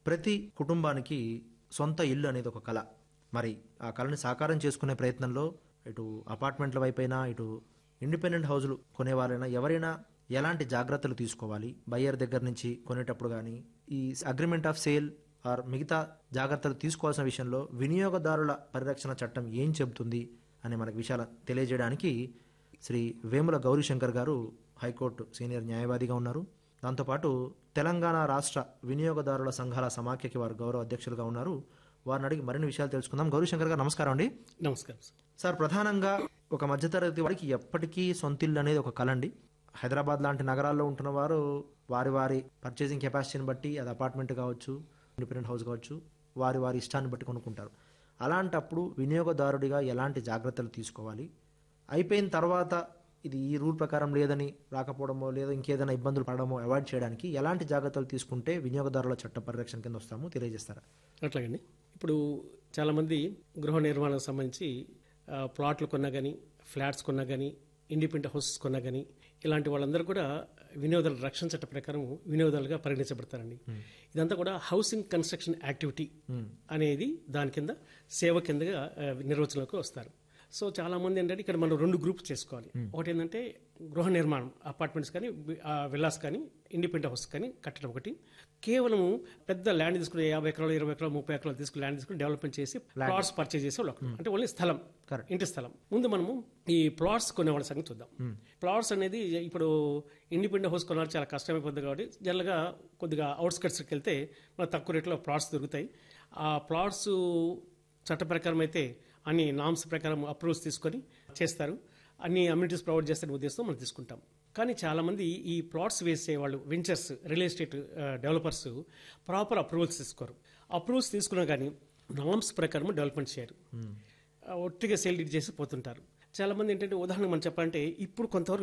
ప్రతి కుటుంబానికి సొంత ఇల్లు అనేది ఒక కళ మరి ఆ కళని సాకారం చేసుకునే ప్రయత్నంలో ఇటు అపార్ట్మెంట్ల వైపైనా ఇటు ఇండిపెండెంట్ హౌజులు కొనేవారైనా ఎవరైనా ఎలాంటి జాగ్రత్తలు తీసుకోవాలి బయ్యర్ దగ్గర నుంచి కొనేటప్పుడు కానీ ఈ అగ్రిమెంట్ ఆఫ్ సేల్ ఆర్ మిగతా జాగ్రత్తలు తీసుకోవాల్సిన విషయంలో వినియోగదారుల పరిరక్షణ చట్టం ఏం చెబుతుంది అనే మనకు విషయాలు తెలియజేయడానికి శ్రీ వేముల గౌరీశంకర్ గారు హైకోర్టు సీనియర్ న్యాయవాదిగా ఉన్నారు దాంతోపాటు తెలంగాణ రాష్ట్ర వినియోగదారుల సంఘాల సమాఖ్యకి వారు గౌరవ అధ్యక్షులుగా ఉన్నారు వారిని అడిగి మరిన్ని విషయాలు తెలుసుకుందాం గౌరీశంకర్ గారు నమస్కారం అండి నమస్కారం సార్ సార్ ప్రధానంగా ఒక మధ్యతరగతి వారికి ఎప్పటికీ సొంతిల్లు అనేది ఒక కళ అండి హైదరాబాద్ లాంటి నగరాల్లో ఉంటున్న వారు వారి వారి పర్చేసింగ్ కెపాసిటీని బట్టి అది అపార్ట్మెంట్ కావచ్చు ఇండిపెండెంట్ హౌస్ కావచ్చు వారి వారి ఇష్టాన్ని బట్టి కొనుక్కుంటారు అలాంటప్పుడు వినియోగదారుడిగా ఎలాంటి జాగ్రత్తలు తీసుకోవాలి అయిపోయిన తర్వాత ఇది ఈ రూల్ ప్రకారం లేదని రాకపోవడమో లేదా ఇంకేదైనా ఇబ్బందులు పడడమో అవాయిడ్ చేయడానికి ఎలాంటి జాగ్రత్తలు తీసుకుంటే వినియోగదారుల చట్ట పరిరక్షణ కింద వస్తామో తెలియజేస్తారా అట్లాగండి ఇప్పుడు చాలామంది గృహ నిర్మాణానికి సంబంధించి ఆ, ప్లాట్లు కొన్నా కానీ ఫ్లాట్స్ కొన్నా కానీ ఇండిపెండెంట్ హౌసెస్ కొన్నా కానీ ఇలాంటి వాళ్ళందరూ కూడా వినియోగదారుల రక్షణ చట్ట ప్రకారం వినియోగదారులుగా పరిగణించబడతారండి ఇదంతా కూడా హౌసింగ్ కన్స్ట్రక్షన్ యాక్టివిటీ అనేది దాని కింద సేవ కిందగా ఆ, నిర్వచనంలోకి వస్తారు సో చాలా మంది ఏంటంటే ఇక్కడ మనం రెండు గ్రూప్స్ చేసుకోవాలి ఒకటి ఏంటంటే గృహ నిర్మాణం అపార్ట్మెంట్స్ కానీ విల్లాస్ కానీ ఇండిపెండెంట్ హౌస్ కానీ కట్టడం ఒకటి కేవలం పెద్ద ల్యాండ్ తీసుకుని యాభై ఎకరాలు ఇరవై ఎకరాలు ముప్పై ఎకరాలు తీసుకుని ల్యాండ్ తీసుకుని డెవలప్మెంట్ చేసి ప్లాట్స్ పర్చేజ్ చేసే వాళ్ళు ఒకరు. అంటే ఓన్లీ స్థలం Correct. ఇంటి స్థలం ముందు మనము ఈ ప్లాట్స్ కొనేవాళ్ళ సంగతి చూద్దాం ప్లాట్స్ అనేది ఇప్పుడు ఇండిపెండెంట్ హౌస్ కొనాలి చాలా కష్టమైపోతుంది కాబట్టి జనరల్గా కొద్దిగా అవుట్స్కట్స్కి వెళ్తే మనకు తక్కువ రేట్లో ప్లాట్స్ దొరుకుతాయి ఆ ప్లాట్స్ చట్ట ప్రకారం అయితే అన్ని నామ్స్ ప్రకారం అప్రూవ్స్ తీసుకొని చేస్తారు అన్ని అమ్యూనిటీస్ ప్రొవైడ్ చేస్తున్న ఉద్దేశంతో మనం తీసుకుంటాం కానీ చాలా మంది ఈ ప్లాట్స్ వేసే వాళ్ళు ventures real estate developers proper approvals తీసుకోరు అప్రూవల్స్ తీసుకున్నా కానీ నామ్స్ ప్రకారం డెవలప్మెంట్ చేయరు ఆ, ఒట్టిగా సేల్ చేసి పోతుంటారు చాలా మంది ఏంటంటే ఉదాహరణ మనం చెప్పాలంటే ఇప్పుడు కొంతవరకు